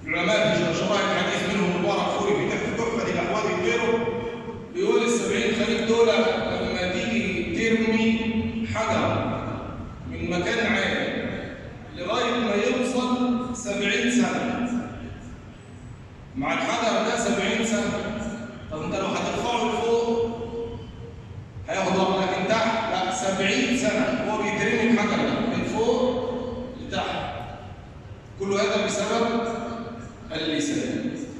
علماء في شرائع الحديث منهم مبارك فوري في تحفة الأحوال غيره بيقول السبعين خليج دول لما تيجي ترمي حجر من مكان عالي لغاية ما يوصل سبعين سنة مع الحجر ده سبعين سنة طب انت لو هترفعه لفوق هياخد وقت لكن تحت لا سبعين سنة هو بيترمي الحجر ده من فوق لتحت كل هذا بسبب اللسان